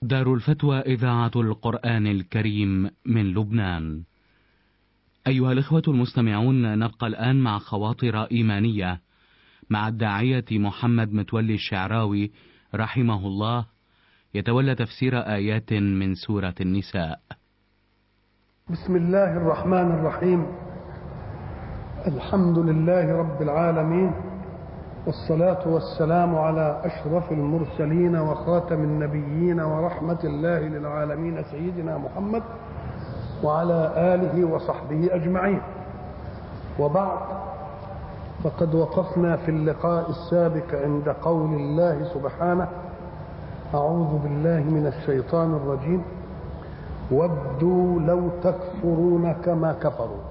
دار الفتوى إذاعة القرآن الكريم من لبنان. أيها الإخوة المستمعون نبقى الآن مع خواطر إيمانية مع الداعية محمد متولي الشعراوي رحمه الله يتولى تفسير آيات من سورة النساء. بسم الله الرحمن الرحيم الحمد لله رب العالمين والصلاة والسلام على أشرف المرسلين وخاتم النبيين ورحمة الله للعالمين سيدنا محمد وعلى آله وصحبه أجمعين وبعد فقد وقفنا في اللقاء السابق عند قول الله سبحانه أعوذ بالله من الشيطان الرجيم ودوا لو تكفرون كما كفروا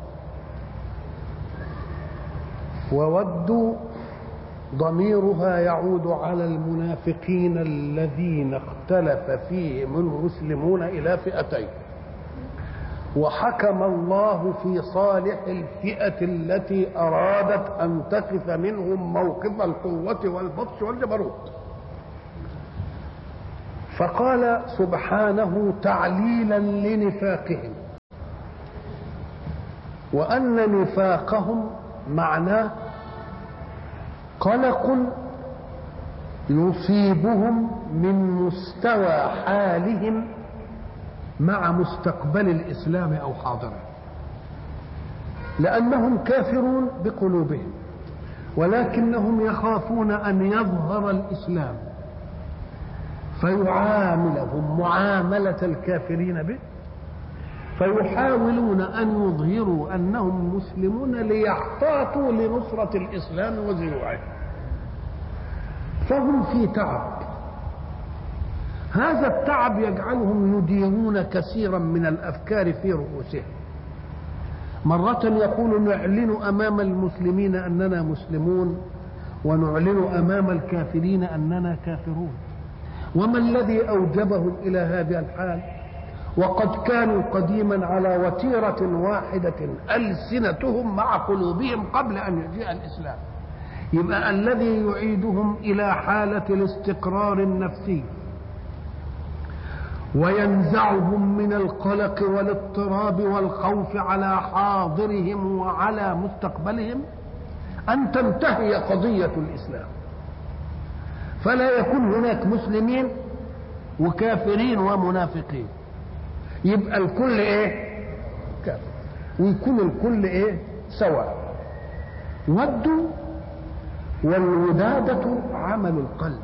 وودوا ضميرها يعود على المنافقين الذين اختلف فيهم المسلمون الى فئتين وحكم الله في صالح الفئه التي ارادت ان تقف منهم موقف القوه والبطش والجبروت فقال سبحانه تعليلا لنفاقهم وان نفاقهم معناه قلق يصيبهم من مستوى حالهم مع مستقبل الاسلام او حاضره لانهم كافرون بقلوبهم ولكنهم يخافون ان يظهر الاسلام فيعاملهم معامله الكافرين به فيحاولون ان يظهروا انهم مسلمون ليحتاطوا لنصره الاسلام وزيوعه فهم في تعب هذا التعب يجعلهم يديرون كثيرا من الافكار في رؤوسهم مرة يقول نعلن أمام المسلمين أننا مسلمون ونعلن أمام الكافرين أننا كافرون وما الذي أوجبهم إلى هذا الحال وقد كانوا قديما على وتيرة واحدة ألسنتهم مع قلوبهم قبل أن يجيء الإسلام يبقى الذي يعيدهم إلى حالة الاستقرار النفسي وينزعهم من القلق والاضطراب والخوف على حاضرهم وعلى مستقبلهم أن تنتهي قضية الإسلام فلا يكون هناك مسلمين وكافرين ومنافقين يبقى الكل ايه كافر ويكون الكل ايه سواء ودوا والودادة عمل القلب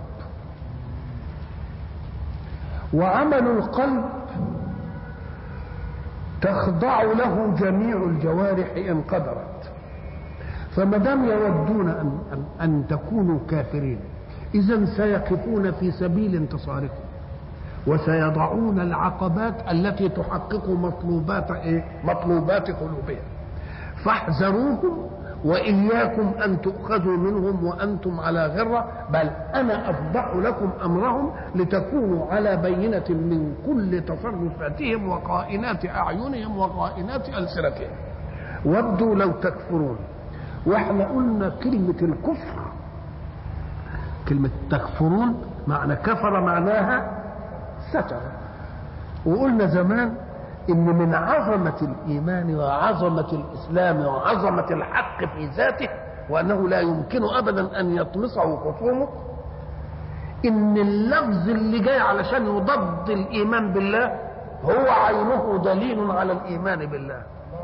وعمل القلب تخضع له جميع الجوارح ان قدرت فما دام يودون ان ان, أن تكونوا كافرين اذا سيقفون في سبيل انتصاركم وسيضعون العقبات التي تحقق مطلوبات ايه؟ مطلوبات قلوبهم فاحذروهم واياكم ان تؤخذوا منهم وانتم على غره بل انا افضح لكم امرهم لتكونوا على بينه من كل تصرفاتهم وقائنات اعينهم وقائنات السنتهم ودوا لو تكفرون واحنا قلنا كلمه الكفر كلمه تكفرون معنى كفر معناها ستر وقلنا زمان ان من عظمه الايمان وعظمه الاسلام وعظمه الحق في ذاته وانه لا يمكن ابدا ان يطمسه خصومه ان اللفظ اللي جاي علشان يضد الايمان بالله هو عينه دليل على الايمان بالله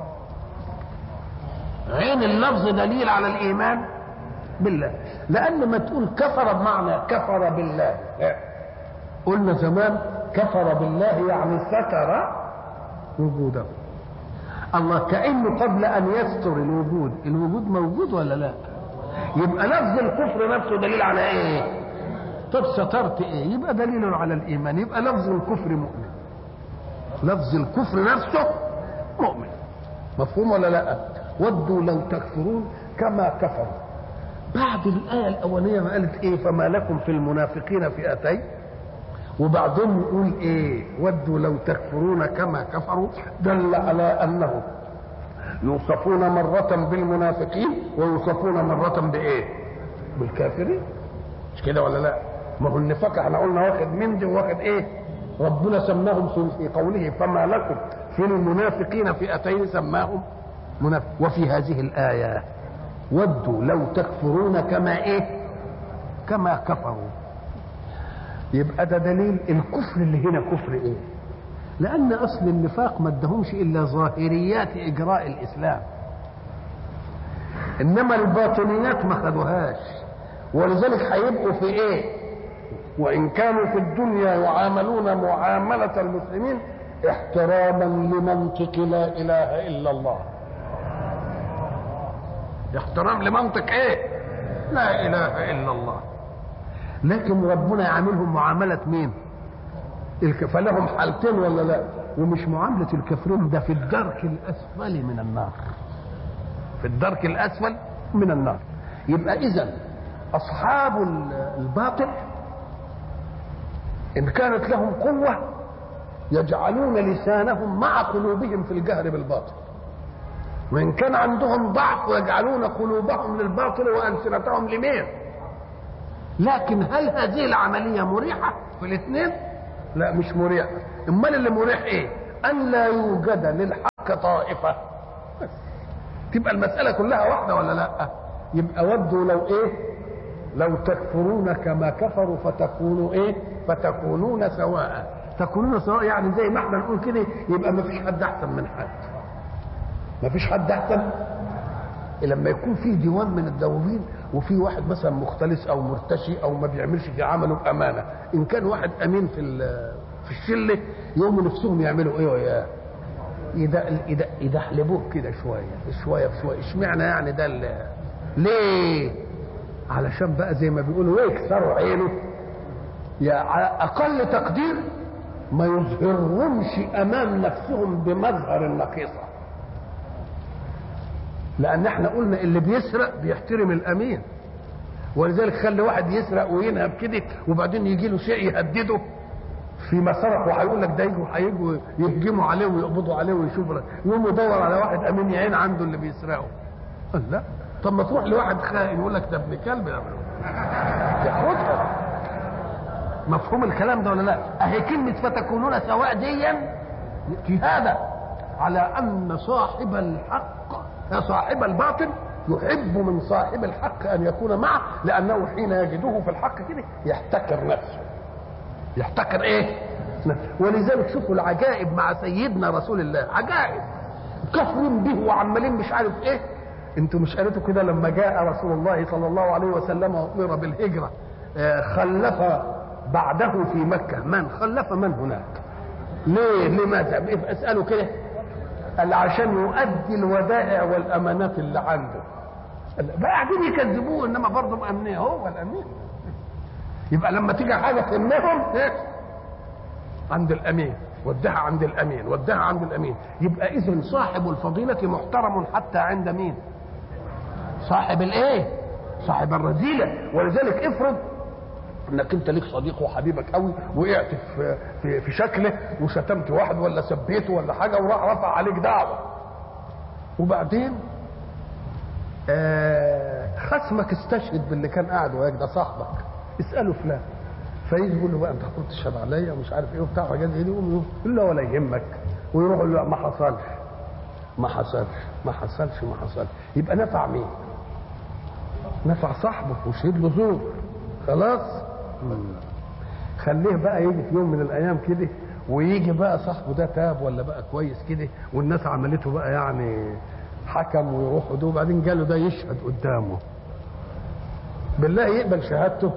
عين اللفظ دليل على الايمان بالله لان ما تقول كفر بمعنى كفر بالله قلنا زمان كفر بالله يعني ستر وجوده الله كانه قبل ان يستر الوجود الوجود موجود ولا لا يبقى لفظ الكفر نفسه دليل على ايه طب سترت ايه يبقى دليل على الايمان يبقى لفظ الكفر مؤمن لفظ الكفر نفسه مؤمن مفهوم ولا لا ودوا لو تكفرون كما كفروا بعد الايه الاوليه ما قالت ايه فما لكم في المنافقين فئتين وبعضهم يقول ايه ودوا لو تكفرون كما كفروا دل على انهم يوصفون مرة بالمنافقين ويوصفون مرة بايه بالكافرين مش كده ولا لا ما هو النفاق احنا قلنا واخد من دي وواخد ايه ربنا سماهم في قوله فما لكم في المنافقين فئتين سماهم منافق وفي هذه الآية ودوا لو تكفرون كما ايه كما كفروا يبقى ده دليل الكفر اللي هنا كفر ايه لان اصل النفاق ما ادهمش الا ظاهريات اجراء الاسلام انما الباطنيات ما خدوهاش ولذلك هيبقوا في ايه وان كانوا في الدنيا يعاملون معامله المسلمين احتراما لمنطق لا اله الا الله احترام لمنطق ايه لا اله الا الله لكن ربنا يعاملهم معامله مين الك- فلهم حالتين ولا لا ومش معامله الكافرين ده في الدرك الاسفل من النار في الدرك الاسفل من النار يبقى اذا اصحاب ال- الباطل ان كانت لهم قوه يجعلون لسانهم مع قلوبهم في الجهر بالباطل وان كان عندهم ضعف يجعلون قلوبهم للباطل والسنتهم لمين لكن هل هذه العمليه مريحه في الاثنين لا مش مريحه امال اللي مريح ايه ان لا يوجد للحق طائفه بس. تبقى المساله كلها واحده ولا لا يبقى ودوا لو ايه لو تكفرون كما كفروا فتكونوا ايه فتكونون سواء تكونون سواء يعني زي ما احنا نقول كده يبقى ما فيش حد احسن من حد ما فيش حد احسن لما يكون في ديوان من الدواوين وفي واحد مثلا مختلس او مرتشي او ما بيعملش في عمله بامانه ان كان واحد امين في ال- في الشله يوم نفسهم يعملوا ايه وياه يدق- يدق- يدحلبوه كده شويه شويه بشويه اشمعنى يعني ده ال- ليه علشان بقى زي ما بيقولوا يكسروا عينه يا على اقل تقدير ما يظهرهمش امام نفسهم بمظهر النقيصه لان احنا قلنا اللي بيسرق بيحترم الامين ولذلك خلي واحد يسرق وينهب كده وبعدين يجي له شيء يهدده في مسارح وهيقول لك ده يجوا هيجوا يهجموا عليه ويقبضوا عليه ويشوفوا يقوم يدور على واحد امين يعين عنده اللي بيسرقه قال لا طب ما تروح لواحد خائن يقول لك ده ابن كلب ده ياخدها مفهوم الكلام ده ولا لا اهي كلمه فتكونون سواء ديا هذا على ان صاحب الحق صاحب الباطل يحب من صاحب الحق ان يكون معه لانه حين يجده في الحق كده يحتكر نفسه يحتكر ايه ولذلك شوفوا العجائب مع سيدنا رسول الله عجائب كفرين به وعمالين مش عارف ايه انتوا مش قريتوا كده لما جاء رسول الله صلى الله عليه وسلم وامر بالهجره آه، خلف بعده في مكه من خلف من هناك ليه لماذا اساله كده قال عشان يؤدي الودائع والامانات اللي عنده بقى قاعدين يكذبوه انما برضه مأمنيه هو الامين يبقى لما تيجي حاجه تهمهم إيه؟ عند الامين ودها عند الامين ودها عند الامين يبقى اذا صاحب الفضيله محترم حتى عند مين صاحب الايه صاحب الرذيله ولذلك افرض انك انت ليك صديق وحبيبك قوي وقعت في في, في شكله وشتمت واحد ولا سبيته ولا حاجه وراح رفع عليك دعوه وبعدين آه خصمك استشهد باللي كان قاعد وياك ده صاحبك اساله فلان فيجي يقول له بقى انت كنت تشهد عليا ومش عارف ايه وبتاع حاجات زي دي يقوم يقول له ولا يهمك ويروح يقول له ما حصلش ما حصلش ما حصلش ما حصلش يبقى نفع مين؟ نفع صاحبه وشهد له زور خلاص مم. خليه بقى يجي في يوم من الايام كده ويجي بقى صاحبه ده تاب ولا بقى كويس كده والناس عملته بقى يعني حكم ويروح ده وبعدين جاله ده يشهد قدامه بالله يقبل شهادته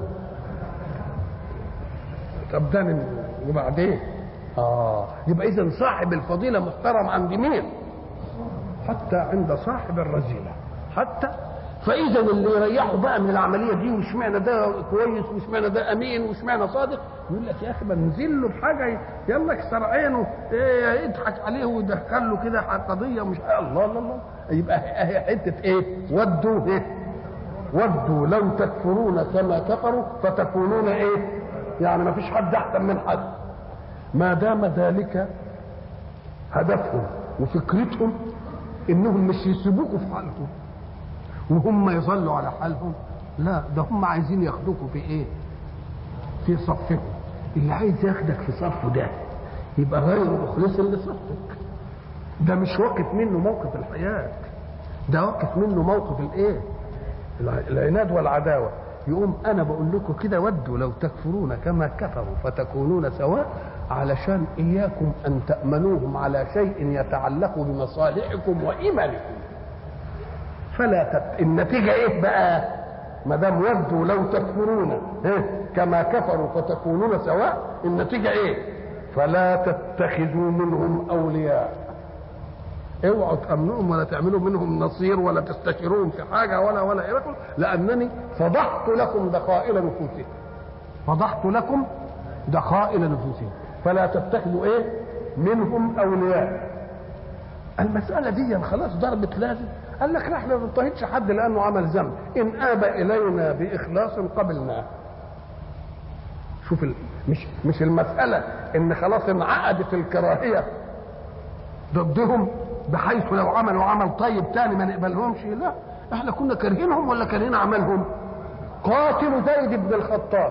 طب ده من وبعدين اه يبقى اذا صاحب الفضيله محترم عند مين حتى عند صاحب الرذيله حتى فاذا اللي يريحه بقى من العمليه دي واشمعنى ده كويس واشمعنى ده امين واشمعنى صادق يقول لك يا اخي ما ننزل له بحاجه يلا اكسر عينه إيه يضحك عليه ويدخل له كده قضيه مش الله الله الله يبقى اهي حته ايه ودوا ايه ودوا لو تكفرون كما كفروا فتكونون ايه يعني ما فيش حد احسن من حد ما دام ذلك هدفهم وفكرتهم انهم مش يسيبوكوا في حالكم وهم يظلوا على حالهم لا ده هم عايزين ياخدوكوا في ايه في صفهم اللي عايز ياخدك في صفه ده يبقى غير مخلص لصفك ده مش واقف منه موقف الحياة ده واقف منه موقف الايه العناد والعداوة يقوم انا بقول لكم كده ودوا لو تكفرون كما كفروا فتكونون سواء علشان اياكم ان تامنوهم على شيء يتعلق بمصالحكم وايمانكم فلا تت... النتيجه ايه بقى ما دام ودوا لو تكفرون كما كفروا فتكونون سواء النتيجه ايه فلا تتخذوا منهم اولياء اوعوا تامنوهم ولا تعملوا منهم نصير ولا تستشيروهم في حاجه ولا ولا الى لانني فضحت لكم دخائل نفوسهم فضحت لكم دخائل نفوسهم فلا تتخذوا ايه منهم اولياء المساله دي خلاص ضربت لازم قال لك لا احنا ما بنضطهدش حد لانه عمل ذنب ان ابى الينا باخلاص قبلناه شوف ال... مش مش المساله ان خلاص انعقدت الكراهيه ضدهم بحيث لو عملوا عمل طيب تاني ما نقبلهمش لا احنا كنا كارهينهم ولا كارهين عملهم قاتلوا زيد بن الخطاب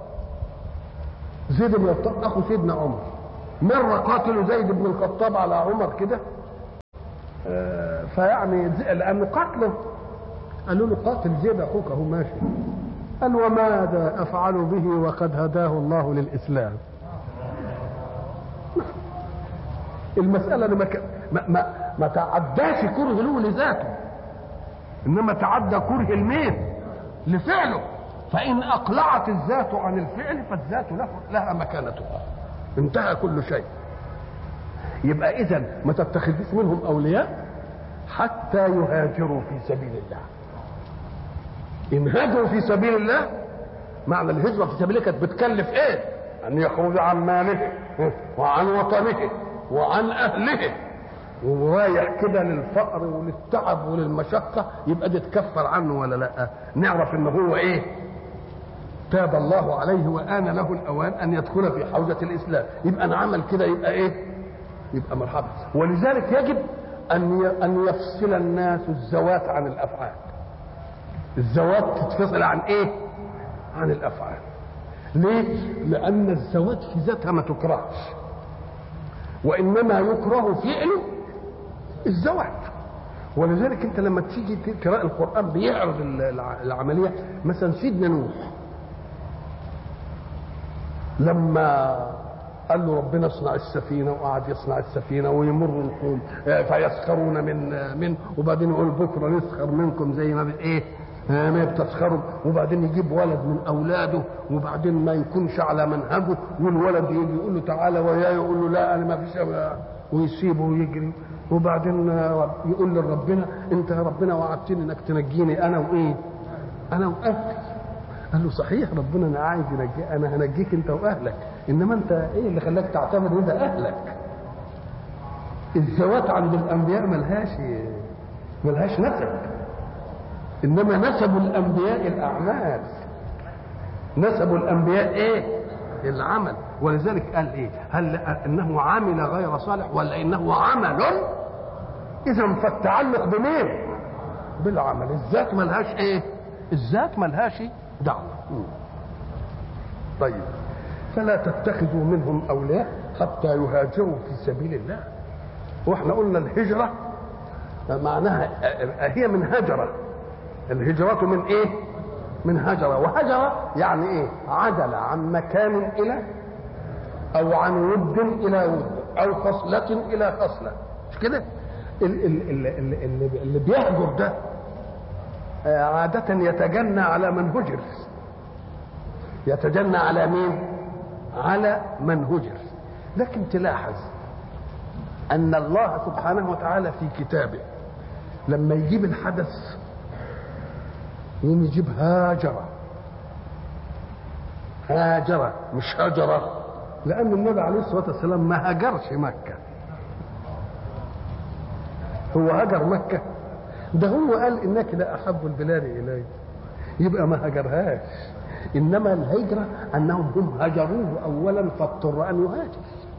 زيد بن الخطاب اخو سيدنا عمر مره قاتلوا زيد بن الخطاب على عمر كده آه فيعني لانه قتله قالوا له قاتل زيد اخوك اهو ماشي قال وماذا افعل به وقد هداه الله للاسلام المساله ما ما ما, ما تعداش كره له لذاته انما تعدى كره المين لفعله فان اقلعت الذات عن الفعل فالذات له لها مكانتها انتهى كل شيء يبقى اذا ما تتخذوش منهم اولياء حتى يهاجروا في سبيل الله ان هاجروا في سبيل الله معنى الهجره في سبيل الله كانت بتكلف ايه ان يخرج عن ماله وعن وطنه وعن اهله ورايح كده للفقر وللتعب وللمشقه يبقى دي تكفر عنه ولا لا نعرف ان هو ايه تاب الله عليه وان له الاوان ان يدخل في حوزه الاسلام يبقى انا عمل كده يبقى ايه يبقى مرحبا ولذلك يجب ان ان يفصل الناس الزوات عن الافعال الزوات تتفصل عن ايه عن الافعال ليه لان الزوات في ذاتها ما تكرهش وانما يكره فعله الزواج ولذلك انت لما تيجي تقرا القران بيعرض العمليه مثلا سيدنا نوح لما قال له ربنا اصنع السفينه وقعد يصنع السفينه ويمر القوم فيسخرون من من وبعدين يقول بكره نسخر منكم زي ما ايه ما بتسخروا وبعدين يجيب ولد من اولاده وبعدين ما يكونش على منهجه والولد يجي يقول له تعالى وياه يقول له لا انا ما فيش ويسيبه ويجري وبعدين يقول لربنا انت يا ربنا وعدتني انك تنجيني انا وايه؟ انا واهلي قال له صحيح ربنا انا عايز ينجي انا هنجيك انت واهلك انما انت ايه اللي خلاك تعتبر ان ده اهلك؟ الزوات عند الانبياء ملهاش ملهاش نسب انما نسب الانبياء الاعمال نسب الانبياء ايه العمل ولذلك قال ايه هل انه عمل غير صالح ولا انه عمل اذا فالتعلق بمين بالعمل الذات ملهاش ايه الذات ملهاش دعوه طيب فلا تتخذوا منهم اولياء حتى يهاجروا في سبيل الله واحنا قلنا الهجره معناها هي من هجره الهجرة من ايه من هجرة وهجرة يعني ايه عدل عن مكان الى او عن ود الى ود او خصلة الى خصلة مش كده اللي, اللي, اللي بيهجر ده عادة يتجنى على من هجر يتجنى على مين على من هجر لكن تلاحظ ان الله سبحانه وتعالى في كتابه لما يجيب الحدث يقوم يجيب هاجرة هاجرة مش هجرة لأن النبي عليه الصلاة والسلام ما هاجرش مكة هو هاجر مكة ده هو قال إنك لا أحب البلاد إلي يبقى ما هاجرهاش إنما الهجرة أنهم هم هجروه أولا فاضطر أن يهاجر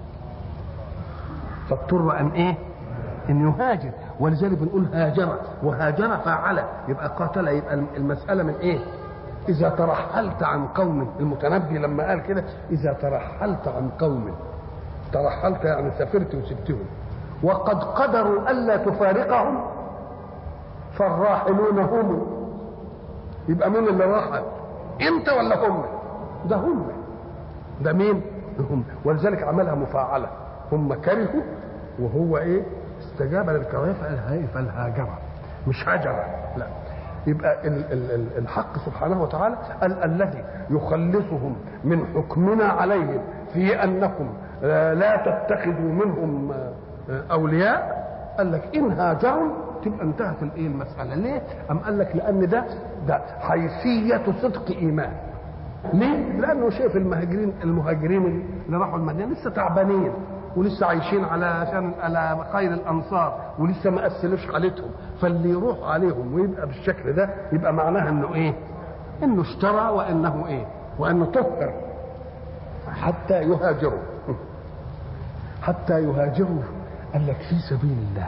فاضطر أن إيه؟ أن يهاجر ولذلك بنقول هاجر وهاجر فعل يبقى قاتل يبقى المسألة من إيه؟ إذا ترحلت عن قوم المتنبي لما قال كده إذا ترحلت عن قوم ترحلت يعني سافرت وسبتهم وقد قدروا ألا تفارقهم فالراحلون هم يبقى مين اللي راحل انت ولا هم ده هم ده مين هم ولذلك عملها مفاعله هم كرهوا وهو ايه استجاب للكراهيه فالهاجر مش هجر لا يبقى ال ال ال الحق سبحانه وتعالى ال الذي يخلصهم من حكمنا عليهم في انكم لا تتخذوا منهم اولياء قال لك ان هاجروا تبقى انتهت الايه المساله ليه؟ ام قال لك لان ده ده حيثيه صدق ايمان ليه؟ لانه شايف المهاجرين المهاجرين اللي راحوا المدينه لسه تعبانين ولسه عايشين على عشان على خير الانصار ولسه ما اسلوش حالتهم فاللي يروح عليهم ويبقى بالشكل ده يبقى معناها انه ايه؟ انه اشترى وانه ايه؟ وانه طهر حتى يهاجروا حتى يهاجروا قال لك في سبيل الله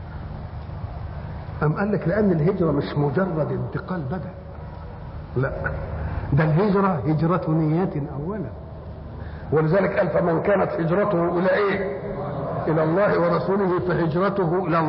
أم قال لك لأن الهجرة مش مجرد انتقال بدن لا ده الهجرة هجرة نيات أولا ولذلك قال فمن كانت هجرته إلى إيه؟ إلى الله ورسوله فهجرته إلى الله